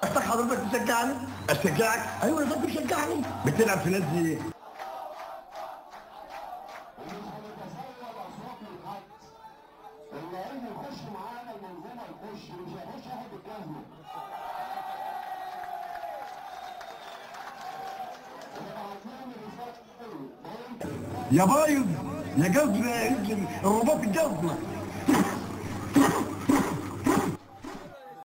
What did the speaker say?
أصلك حضرتك تشجعني اشجعك أيوة يا فندم شجعني بتلعب في نادي ايه؟ اللعيب يخش معانا المنظومه يخش مش هيخش ياخد الجزمه يا بايظ يا جزمة يا رجل الرباط الجزمة